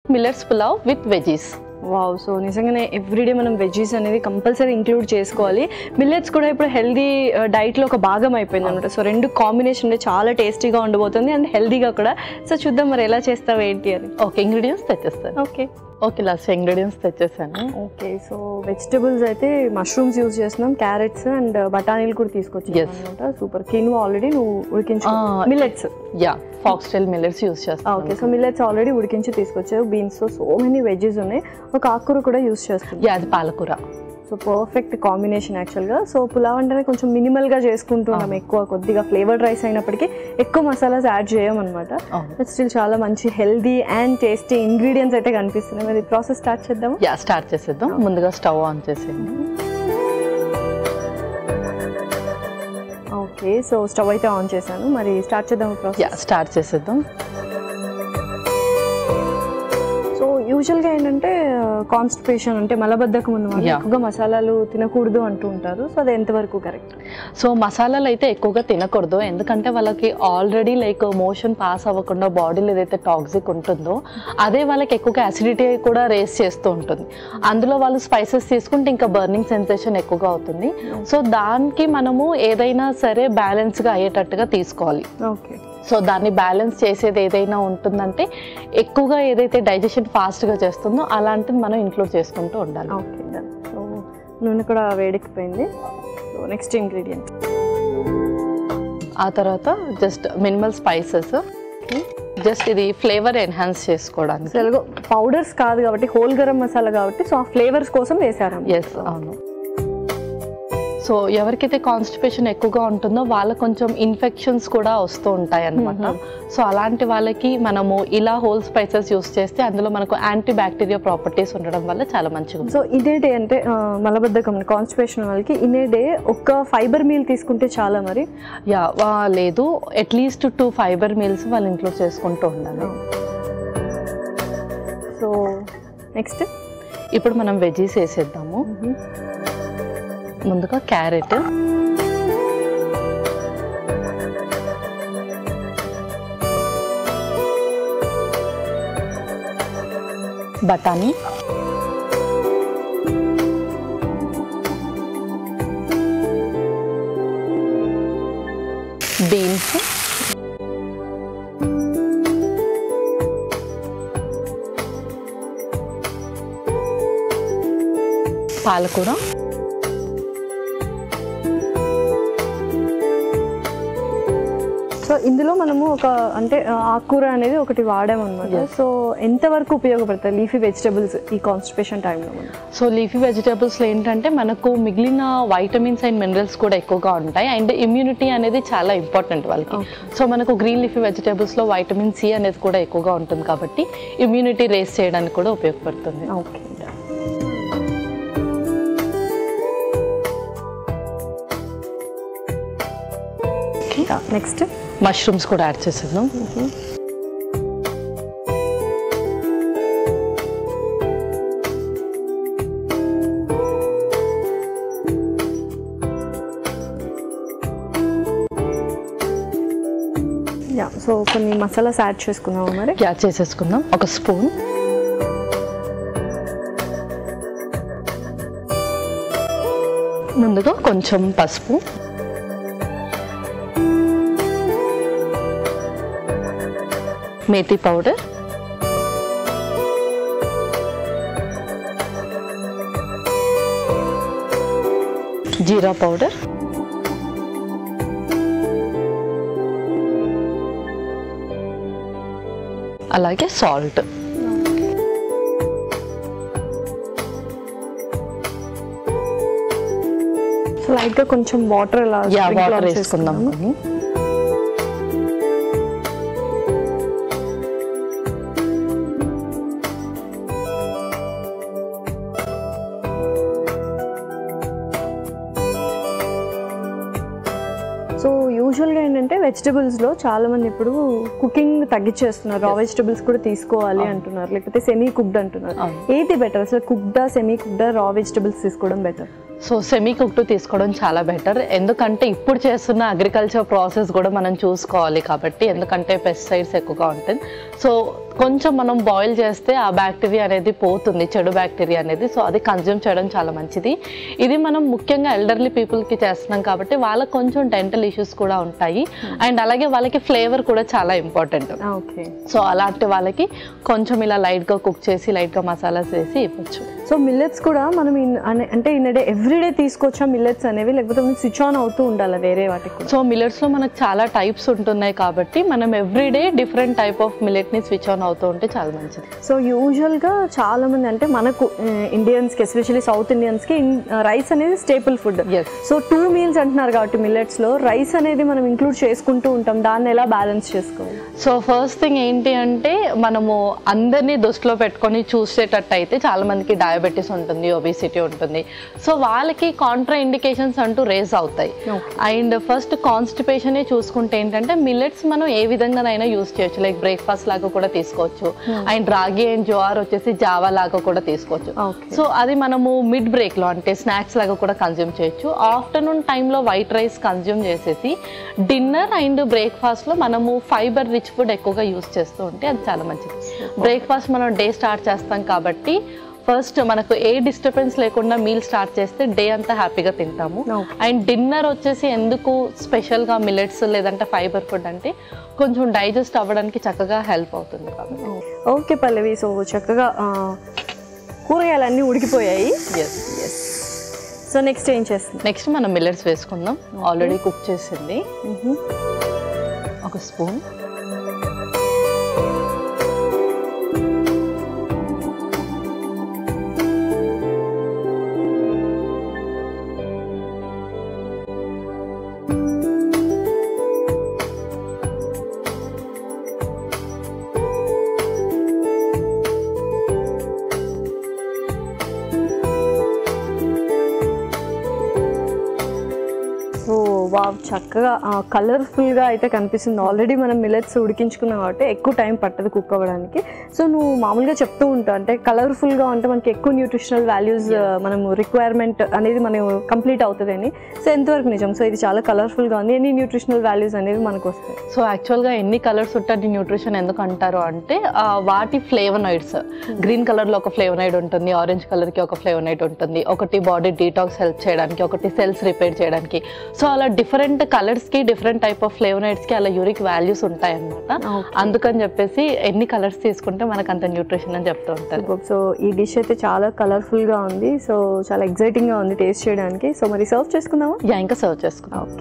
Millets pulao with veggies wow so నిజంగానే everyday మనం veggies అనేది కంపల్సరీ ఇంక్లూడ్ చేసుకోవాలి మిల్లెట్స్ కూడా ఇప్పుడు హెల్దీ డైట్లో ఒక భాగం అయిపోయింది అనమాట సో రెండు కాంబినేషన్ చాలా టేస్టీగా ఉండబోతుంది అండ్ హెల్దీగా కూడా సో చూద్దాం మరి ఎలా చేస్తావు ఏంటి అని ఓకే ఇంగ్రీడియంట్స్ తెచ్చేస్తాను ఓకే ఓకే లాస్ట్ ఇంగ్రీడియంట్స్ తెచ్చేసాను ఓకే సో వెజిటబుల్స్ అయితే మష్రూమ్స్ యూజ్ చేస్తున్నాం క్యారెట్స్ అండ్ బఠానీలు కూడా తీసుకొచ్చి Yes. అనమాట సూపర్ కిను ఆల్రెడీ నువ్వు ఉడికించు Ah. Millets yeah fox style millets use okay చేస్తాను సో మిల్లెట్స్ ఆల్రెడీ ఉడికించి తీసుకొచ్చావు బీన్స్ సో మెనీ వెజ్జెస్ ఉన్నాయి ఒక ఆకుకూర కూడా యూజ్ చేస్తుంది యా అది పాలకూర సో పర్ఫెక్ట్ కాంబినేషన్ యాక్చువల్గా సో పులావ్ అంటేనే కొంచెం మినిమల్గా చేసుకుంటున్నాం ఎక్కువ కొద్దిగా ఫ్లేవర్డ్ రైస్ అయినప్పటికీ ఎక్కువ మసాలాస్ యాడ్ చేయమన్నమాట అవును. బట్ స్టిల్ చాలా మంచి హెల్దీ అండ్ టేస్టీ ఇంగ్రీడియంట్స్ అయితే కనిపిస్తున్నాయి మరి ప్రాసెస్ స్టార్ట్ చేద్దాము యా స్టార్ట్ చేసేద్దాం ముందుగా స్టవ్ ఆన్ చేసేయండి ఓకే సో స్టవ్ అయితే ఆన్ చేశాను మరి స్టార్ట్ చేద్దాం యా ప్రాసెస్ స్టార్ట్ చేసేద్దాం సో యూజువల్గా ఏంటంటే కాన్స్టిపేషన్ అంటే మలబద్ధకం ఉన్న వాళ్ళు Yeah. ఎక్కువగా మసాలాలు తినకూడదు అంటూ ఉంటారు సో అది ఎంతవరకు కరెక్ట్ సో మసాలాలు అయితే ఎక్కువగా తినకూడదు ఎందుకంటే వాళ్ళకి ఆల్రెడీ లైక్ మోషన్ పాస్ అవ్వకుండా బాడీలో ఏదైతే టాక్సిక్ ఉంటుందో అదే వాళ్ళకి ఎక్కువగా అసిడిటీ కూడా రేస్ చేస్తూ ఉంటుంది అందులో వాళ్ళు స్పైసెస్ తీసుకుంటే ఇంకా బర్నింగ్ సెన్సేషన్ ఎక్కువగా అవుతుంది సో దానికి మనము ఏదైనా సరే బ్యాలెన్స్గా అయ్యేటట్టుగా తీసుకోవాలి ఓకే సో దాన్ని బ్యాలెన్స్ చేసేది ఏదైనా ఉంటుందంటే ఎక్కువగా ఏదైతే డైజెషన్ ఫాస్ట్గా చేస్తుందో అలాంటిది మనం ఇంక్లూడ్ చేసుకుంటూ ఉండాలి ఓకే డన్ సో నూనె కూడా వేడెక్కిపోయింది సో నెక్స్ట్ ఇంగ్రీడియంట్ ఆ తర్వాత జస్ట్ మినిమల్ స్పైసెస్ జస్ట్ ఇది ఫ్లేవర్ ఎన్హాన్స్ చేసుకోవడానికి తెలుగు పౌడర్స్ కాదు కాబట్టి హోల్ గరం మసాలా కాబట్టి సో ఆ ఫ్లేవర్స్ కోసం వేసారు ఎస్ అవును సో ఎవరికైతే కాన్స్టిపేషన్ ఎక్కువగా ఉంటుందో వాళ్ళకి కొంచెం ఇన్ఫెక్షన్స్ కూడా వస్తూ ఉంటాయి అన్నమాట సో అలాంటి వాళ్ళకి మనము ఇలా హోల్ స్పైసెస్ యూస్ చేస్తే అందులో మనకు యాంటీ బ్యాక్టీరియా ప్రాపర్టీస్ ఉండడం వల్ల చాలా మంచిగా ఉంటుంది సో ఇదే డే అంటే ఆ, మలబద్ధకం కాన్స్టిపేషన్ వాళ్ళకి ఇదే డే ఒక్క ఫైబర్ మీల్ తీసుకుంటే చాలా మరి యా లేదు అట్లీస్ట్ టూ ఫైబర్ మీల్స్ వాళ్ళు ఇంక్లూడ్ చేసుకుంటూ ఉండాలి సో నెక్స్ట్ ఇప్పుడు మనం వెజీస్ వేసేద్దాము ముందుగా క్యారెట్ బఠానీ బీన్స్ పాలకూర సో ఇందులో మనము ఒక అంటే ఆ, ఆకుకూర అనేది ఒకటి వాడామన్నమాట సో ఎంతవరకు ఉపయోగపడతాయి లీఫీ వెజిటబుల్స్ ఈ కాన్స్టిపేషన్ టైంలో మనం సో లీఫీ వెజిటేబుల్స్లో ఏంటంటే మనకు మిగిలిన వైటమిన్స్ అండ్ మినరల్స్ కూడా ఎక్కువగా ఉంటాయి అండ్ ఇమ్యూనిటీ అనేది చాలా ఇంపార్టెంట్ వాళ్ళకి సో మనకు గ్రీన్ లీఫీ వెజిటేబుల్స్లో వైటమిన్ సి అనేది కూడా ఎక్కువగా ఉంటుంది కాబట్టి ఇమ్యూనిటీ రేస్ చేయడానికి కూడా ఉపయోగపడుతుంది ఓకే నెక్స్ట్ మష్రూమ్స్ కూడా యాడ్ చేసేద్దాం యా సో కొన్ని మసాలాస్ యాడ్ చేసుకుందాము మరి యాడ్ చేసేసుకుందాం ఒక స్పూన్ ముందుగా కొంచెం పసుపు మేతి పౌడర్ జీరా పౌడర్ అలాగే సాల్ట్ సో లైట్గా కొంచెం వాటర్ ఇలా యా sprinkle వాటర్ on వేసుకుందాం చేసుకుందాము. కొన్ని సో యూజువల్గా ఏంటంటే వెజిటబుల్స్ లో చాలా మంది ఇప్పుడు కుకింగ్ తగ్గించేస్తున్నారు రా వెజిటబుల్స్ కూడా తీసుకోవాలి అంటున్నారు లేకపోతే సెమీ కుక్డ్ అంటున్నారు అవును. ఏది బెటర్ అసలు కుక్డా సెమీ కుక్డా రా వెజిటబుల్స్ తీసుకోవడం బెటర్ సో సెమీ కుక్డ్ తీసుకోవడం చాలా బెటర్ ఎందుకంటే ఇప్పుడు చేస్తున్న అగ్రికల్చర్ ప్రాసెస్ కూడా మనం చూసుకోవాలి కాబట్టి ఎందుకంటే పెస్టిసైడ్స్ ఎక్కువగా ఉంటుంది సో కొంచెం మనం బాయిల్ చేస్తే ఆ బ్యాక్టీరియా అనేది పోతుంది చెడు బ్యాక్టీరియా అనేది సో అది కన్జ్యూమ్ చేయడం చాలా మంచిది ఇది మనం ముఖ్యంగా ఎల్డర్లీ పీపుల్కి చేస్తున్నాం కాబట్టి వాళ్ళకి కొంచెం డెంటల్ ఇష్యూస్ కూడా ఉంటాయి అండ్ అలాగే వాళ్ళకి ఫ్లేవర్ కూడా చాలా ఇంపార్టెంట్ ఓకే సో అలాంటి వాళ్ళకి కొంచెం ఇలా లైట్గా కుక్ చేసి లైట్గా మసాలాస్ వేసి ఇవ్వచ్చు సో మిల్లెట్స్ కూడా మనం ఇన్- అనే- అంటే ఇన్ డే ఎవ్రీడే తీసుకోవచ్చా మిల్లెట్స్ అనేవి లేకపోతే మనం స్విచ్ ఆన్ అవుతూ ఉండాలి వేరే వాటికి కూడా సో మిల్లెట్స్లో మనకు చాలా టైప్స్ ఉంటున్నాయి కాబట్టి మనం ఎవ్రీడే డిఫరెంట్ టైప్ ఆఫ్ మిల్లెట్ని స్విచ్ ఆన్ అవుతూ ఉంటే చాలా మంచిది సో యూజువల్గా చాలా మంది అంటే మనకు ఇండియన్స్కి ఎస్పెషల్లీ సౌత్ ఇండియన్స్కి రైస్ అనేది స్టేపుల్ ఫుడ్ ఎస్ సో టూ మీల్స్ అంటున్నారు కాబట్టి మిల్లెట్స్లో రైస్ అనేది మనం ఇంక్లూడ్ చేసుకుంటూ ఉంటాం దాన్ని ఎలా బ్యాలెన్స్ చేసుకోవాలి సో ఫస్ట్ థింగ్ ఏంటి అంటే మనము అందరినీ దృష్టిలో పెట్టుకొని చూసేటట్టు అయితే చాలా మందికి డయాబెటీస్ ఉంటుంది ఒబిసిటీ ఉంటుంది సో వాళ్ళకి కాంట్రా ఇండికేషన్స్ అంటూ రేజ్ అవుతాయి అండ్ ఫస్ట్ కాన్స్టిపేషన్ చూసుకుంటే ఏంటంటే మిల్లెట్స్ మనం ఏ విధంగానైనా యూస్ చేయొచ్చు లైక్ బ్రేక్ఫాస్ట్ లాగా కూడా తీసుకోవచ్చు అండ్ రాగి అండ్ జోఆర్ వచ్చేసి జావా లాగా కూడా తీసుకోవచ్చు ఓకే సో అది మనము మిడ్ బ్రేక్లో అంటే స్నాక్స్ లాగా కూడా కన్జ్యూమ్ చేయొచ్చు ఆఫ్టర్నూన్ టైంలో వైట్ రైస్ కన్జ్యూమ్ చేసేసి డిన్నర్ అండ్ బ్రేక్ఫాస్ట్లో మనము ఫైబర్ రిచ్ ఫుడ్ ఎక్కువగా యూస్ చేస్తూ ఉంటే అది చాలా మంచిది బ్రేక్ఫాస్ట్ మనం డే స్టార్ట్ చేస్తాం కాబట్టి ఫస్ట్ మనకు ఏ డిస్టర్బెన్స్ లేకుండా మీల్ స్టార్ట్ చేస్తే డే అంతా హ్యాపీగా తింటాము Okay. అండ్ డిన్నర్ వచ్చేసి ఎందుకు స్పెషల్గా మిల్లెట్స్ లేదంటే ఫైబర్ ఫుడ్ అంటే కొంచెం డైజెస్ట్ అవ్వడానికి చక్కగా హెల్ప్ అవుతుంది కాబట్టి ఓకే పల్లవి సో చక్కగా ఆ, కూరగాయలన్నీ ఉడికిపోయాయి ఎస్ సో నెక్స్ట్ ఏం చేస్తుంది నెక్స్ట్ మనం మిల్లెట్స్ వేసుకుందాం ఆల్రెడీ కుక్ చేసింది ఒక స్పూన్ సో వావ్ చక్కగా కలర్ఫుల్గా అయితే కనిపిస్తుంది ఆల్రెడీ మనం మిల్లెట్స్ ఉడికించుకున్నాం కాబట్టి ఎక్కువ టైం పట్టదు కుక్ అవ్వడానికి సో నువ్వు మామూలుగా చెప్తూ ఉంటావు అంటే కలర్ఫుల్గా ఉంటే మనకి ఎక్కువ న్యూట్రిషనల్ వాల్యూస్ మనం రిక్వైర్మెంట్ అనేది మనం కంప్లీట్ అవుతుంది అని సో ఎంతవరకు నిజం సో ఇది చాలా కలర్ఫుల్గా ఉంది ఎన్ని న్యూట్రిషనల్ వాల్యూస్ అనేవి మనకు వస్తాయి సో యాక్చువల్గా ఎన్ని కలర్స్ ఉంటుంది న్యూట్రిషన్ ఎందుకు అంటారు అంటే ఆ, వాటి ఫ్లేవనాయిడ్స్ గ్రీన్ కలర్లో ఒక ఫ్లేవనాయిడ్ ఉంటుంది ఆరెంజ్ కలర్కి ఒక ఫ్లేవనాయిడ్ ఉంటుంది ఒకటి బాడీ డీటాక్స్ హెల్ప్ చేయడానికి ఒకటి సెల్స్ రిపేర్ చేయడానికి సో అలా డిఫరెంట్ కలర్స్కి డిఫరెంట్ టైప్ ఆఫ్ ఫ్లేవనాయిడ్స్కి అలా యూరిక్ వాల్యూస్ ఉంటాయి అనమాట అందుకని చెప్పేసి ఎన్ని కలర్స్ తీసుకుంటే మనకు అంత న్యూట్రిషన్ అని చెప్తూ ఉంటారు సో ఈ డిష్ అయితే చాలా కలర్ఫుల్గా ఉంది సో చాలా ఎగ్జైటింగ్గా ఉంది టేస్ట్ చేయడానికి సో మరి సర్వ్ చేసుకుందామా యా ఇంకా సర్వ్ చేసుకుందాం ఓకే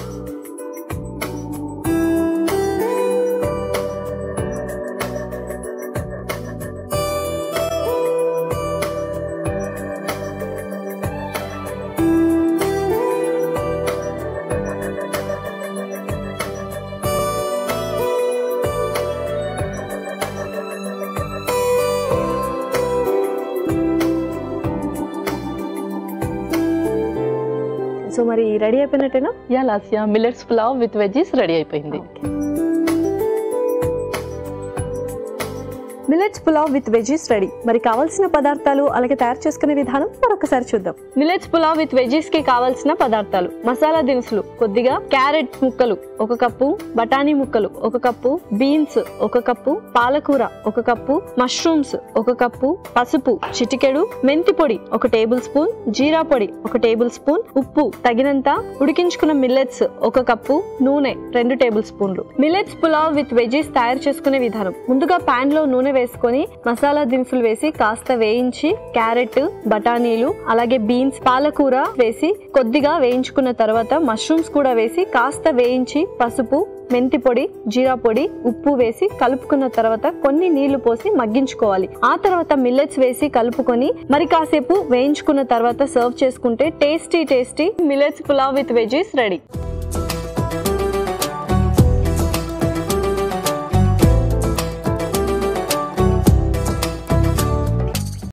సో మరి రెడీ అయిపోయినట్టేనా yeah Lasya millets pulao with veggies ready అయిపోయింది millets pulao with veggies ready మరి కావాల్సిన పదార్థాలు అలాగే తయారు చేసుకునే విధానం మరొకసారి చూద్దాం మిల్లెట్స్ పులావ్ విత్ వెజీస్ కి కావాల్సిన పదార్థాలు మసాలా దినుసులు కొద్దిగా క్యారెట్ ముక్కలు ఒక కప్పు బఠానీ ముక్కలు ఒక కప్పు బీన్స్ ఒక కప్పు పాలకూర ఒక కప్పు మష్రూమ్స్ ఒక కప్పు పసుపు చిటికెడు మెంతి పొడి ఒక టేబుల్ స్పూన్ జీరా పొడి ఒక టేబుల్ స్పూన్ ఉప్పు తగినంత ఉడికించుకున్న మిల్లెట్స్ ఒక కప్పు నూనె రెండు టేబుల్ స్పూన్లు మిల్లెట్స్ పులావ్ విత్ వెజీస్ తయారు చేసుకునే విధానం ముందుగా పాన్ లో నూనె వేసుకొని మసాలా దినుసులు వేసి కాస్త వేయించి క్యారెట్ బఠానీలు అలాగే బీన్స్ పాలకూర వేసి కొద్దిగా వేయించుకున్న తర్వాత మష్రూమ్స్ కూడా వేసి కాస్త వేయించి పసుపు మెంతి పొడి జీరా పొడి ఉప్పు వేసి కలుపుకున్న తర్వాత కొన్ని నీళ్లు పోసి మగ్గించుకోవాలి ఆ తర్వాత మిల్లెట్స్ వేసి కలుపుకొని మరి కాసేపు వేయించుకున్న తర్వాత సర్వ్ చేసుకుంటే tasty tasty millets pulao with veggies ready